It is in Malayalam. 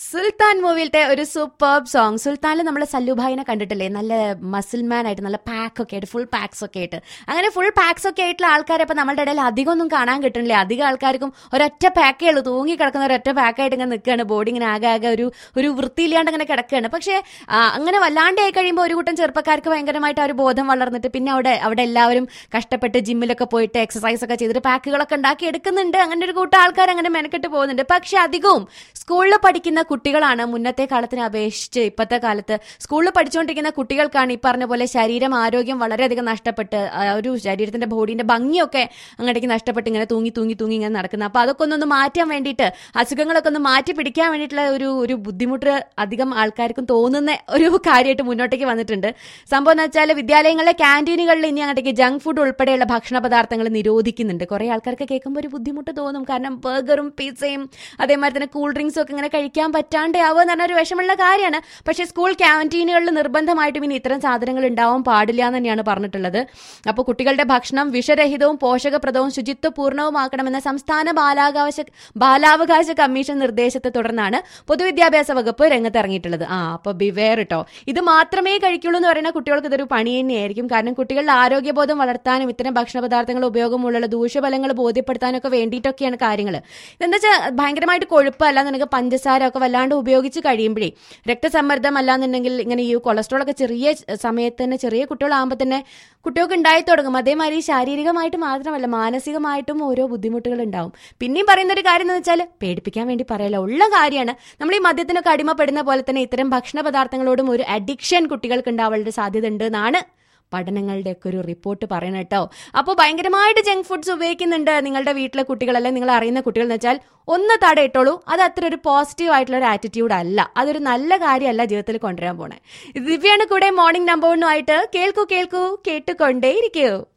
സുൽത്താൻ മൂവിയിലത്തെ ഒരു സൂപ്പർ സോങ് സുൽത്താനിൽ നമ്മൾ സല്ലുഭായിനെ കണ്ടിട്ടില്ലേ നല്ല മസിൽ മാൻ ആയിട്ട് നല്ല പാക്ക് ഒക്കെ ആയിട്ട് ഫുൾ പാക്സ് ഒക്കെ ആയിട്ട് അങ്ങനെ ഫുൾ പാക്സ് ഒക്കെ ആയിട്ടുള്ള ആൾക്കാരെ ഇപ്പൊ നമ്മുടെ ഇടയിൽ അധികം ഒന്നും കാണാൻ കിട്ടണില്ല അധികം ആൾക്കാർക്കും ഒരൊറ്റ പാക്കേ ഉള്ളൂ തൂങ്ങി കിടക്കുന്ന ഒരൊറ്റ പാക്കായിട്ട് ഇങ്ങനെ നിൽക്കുകയാണ് ബോഡി ഇങ്ങനെ ആകെ ആകെ ഒരു ഒരു വൃത്തിയില്ലാണ്ട് ഇങ്ങനെ കിടക്കുകയാണ് പക്ഷേ ആ, അങ്ങനെ വല്ലാണ്ട് ആയി കഴിയുമ്പോൾ ഒരു കൂട്ടം ചെറുപ്പക്കാർക്ക് ഭയങ്കരമായിട്ട് ആ ഒരു ബോധം വളർന്നിട്ട് പിന്നെ അവിടെ അവിടെ എല്ലാവരും കഷ്ടപ്പെട്ട് ജിമ്മിലൊക്കെ പോയിട്ട് എക്സസൈസ് ഒക്കെ ചെയ്തിട്ട് പാക്കുകളൊക്കെ ഉണ്ടാക്കി എടുക്കുന്നുണ്ട് അങ്ങനെ ഒരു കൂട്ടം ആൾക്കാർ അങ്ങനെ മെനക്കെട്ട് പോകുന്നുണ്ട് പക്ഷെ അധികവും സ്കൂളിൽ പഠിക്കുന്ന കുട്ടികളാണ് മുന്നത്തെ കാലത്തിനെ അപേക്ഷിച്ച് ഇപ്പോഴത്തെ കാലത്ത് സ്കൂളിൽ പഠിച്ചുകൊണ്ടിരിക്കുന്ന കുട്ടികൾക്കാണ് ഈ പറഞ്ഞ പോലെ ശരീരം ആരോഗ്യം വളരെയധികം നഷ്ടപ്പെട്ട് ആ ഒരു ശരീരത്തിന്റെ ബോഡീന്റെ ഭംഗിയൊക്കെ അങ്ങോട്ടേക്ക് നഷ്ടപ്പെട്ട് ഇങ്ങനെ തൂങ്ങി തൂങ്ങി തൂങ്ങി ഇങ്ങനെ നടക്കുന്നത് അപ്പൊ അതൊക്കെ ഒന്നൊന്ന് മാറ്റാൻ വേണ്ടിയിട്ട് അസുഖങ്ങളൊക്കെ ഒന്ന് മാറ്റി പിടിക്കാൻ വേണ്ടിയിട്ടുള്ള ഒരു ഒരു ബുദ്ധിമുട്ട് അധികം ആൾക്കാർക്കും തോന്നുന്ന ഒരു കാര്യമായിട്ട് മുന്നോട്ടേക്ക് വന്നിട്ടുണ്ട് സംഭവം എന്ന് വെച്ചാൽ വിദ്യാലയങ്ങളിലെ ക്യാൻറ്റീനുകളിൽ ഇനി അങ്ങോട്ടേക്ക് ജങ്ക് ഫുഡ് ഉൾപ്പെടെയുള്ള ഭക്ഷണ പദാർത്ഥങ്ങൾ നിരോധിക്കുന്നുണ്ട് കുറെ ആൾക്കാർക്ക് കേൾക്കുമ്പോൾ ഒരു ബുദ്ധിമുട്ട് തോന്നും കാരണം ബർഗറും പിസയും അതേമാതിരി തന്നെ കൂൾ ഡ്രിങ്ക്സും ഒക്കെ ഇങ്ങനെ കഴിക്കാൻ പറ്റാണ്ട് ആവുക എന്ന് പറഞ്ഞ ഒരു വിഷമമുള്ള കാര്യമാണ് പക്ഷേ സ്കൂൾ ക്യാൻറ്റീനുകളിൽ നിർബന്ധമായിട്ടും ഇനി ഇത്തരം സാധനങ്ങൾ ഉണ്ടാവാൻ പാടില്ല എന്ന് തന്നെയാണ് പറഞ്ഞിട്ടുള്ളത് അപ്പോൾ കുട്ടികളുടെ ഭക്ഷണം വിഷരഹിതവും പോഷകപ്രദവും ശുചിത്വപൂർണ്ണവുമാക്കണമെന്ന സംസ്ഥാന ബാലാവകാശ ബാലാവകാശ കമ്മീഷൻ നിർദ്ദേശത്തെ തുടർന്നാണ് പൊതുവിദ്യാഭ്യാസ വകുപ്പ് രംഗത്തിറങ്ങിയിട്ടുള്ളത് ആ അപ്പോൾ ബിവെയർ കേട്ടോ ഇത് മാത്രമേ കഴിക്കുള്ളൂ എന്ന് പറയുന്ന കുട്ടികൾക്ക് ഇതൊരു പണി തന്നെയായിരിക്കും കാരണം കുട്ടികളുടെ ആരോഗ്യബോധം വളർത്താനും ഇത്തരം ഭക്ഷണ പദാർത്ഥങ്ങൾ ഉപയോഗമുള്ള ദൂഷ്യഫലങ്ങൾ ബോധ്യപ്പെടുത്താനൊക്കെ വേണ്ടിയിട്ടൊക്കെയാണ് കാര്യങ്ങൾ ഇതെന്താ വെച്ചാൽ ഭയങ്കരമായിട്ട് കൊഴുപ്പ് അല്ലാന്നുണ്ടെങ്കിൽ പഞ്ചസാര ഒക്കെ വല്ലാണ്ട് ഉപയോഗിച്ച് കഴിയുമ്പോഴേ രക്തസമ്മർദ്ദം അല്ലാന്നുണ്ടെങ്കിൽ ഇങ്ങനെ ഈ കൊളസ്ട്രോൾ ഒക്കെ ചെറിയ സമയത്ത് തന്നെ ചെറിയ കുട്ടികളാകുമ്പോൾ തന്നെ കുട്ടികൾക്ക് ഉണ്ടായി തുടങ്ങും അതേമാതിരി ശാരീരികമായിട്ട് മാത്രമല്ല മാനസികമായിട്ടും ഓരോ ബുദ്ധിമുട്ടുകൾ ഉണ്ടാവും പിന്നെയും പറയുന്ന ഒരു കാര്യം എന്ന് വെച്ചാൽ പേടിപ്പിക്കാൻ വേണ്ടി പറയല ഉള്ള കാര്യമാണ് നമ്മൾ ഈ മദ്യത്തിനൊക്കെ അടിമപ്പെടുന്ന പോലെ തന്നെ ഇത്തരം ഭക്ഷണ പദാർത്ഥങ്ങളോടും ഒരു അഡിക്ഷൻ കുട്ടികൾക്ക് ഉണ്ടാവാനുള്ള സാധ്യത ഉണ്ട് എന്നാണ് പഠനങ്ങളുടെ ഒക്കെ ഒരു റിപ്പോർട്ട് പറയണം കേട്ടോ അപ്പോൾ ഭയങ്കരമായിട്ട് ജങ്ക് ഫുഡ്സ് ഉപയോഗിക്കുന്നുണ്ട് നിങ്ങളുടെ വീട്ടിലെ കുട്ടികൾ അല്ലെങ്കിൽ നിങ്ങൾ അറിയുന്ന കുട്ടികൾ എന്ന് വെച്ചാൽ ഒന്ന് തടയിട്ടോളൂ അത് അത്ര ഒരു പോസിറ്റീവ് ആയിട്ടുള്ള ഒരു ആറ്റിറ്റ്യൂഡ് അല്ല അതൊരു നല്ല കാര്യമല്ല ജീവിതത്തിൽ കൊണ്ടുവരാൻ പോണേ ദിവ്യാണ് കൂടെ മോർണിംഗ് നമ്പർ ആയിട്ട് കേൾക്കൂ കേൾക്കൂ കേട്ടുകൊണ്ടേയിരിക്കൂ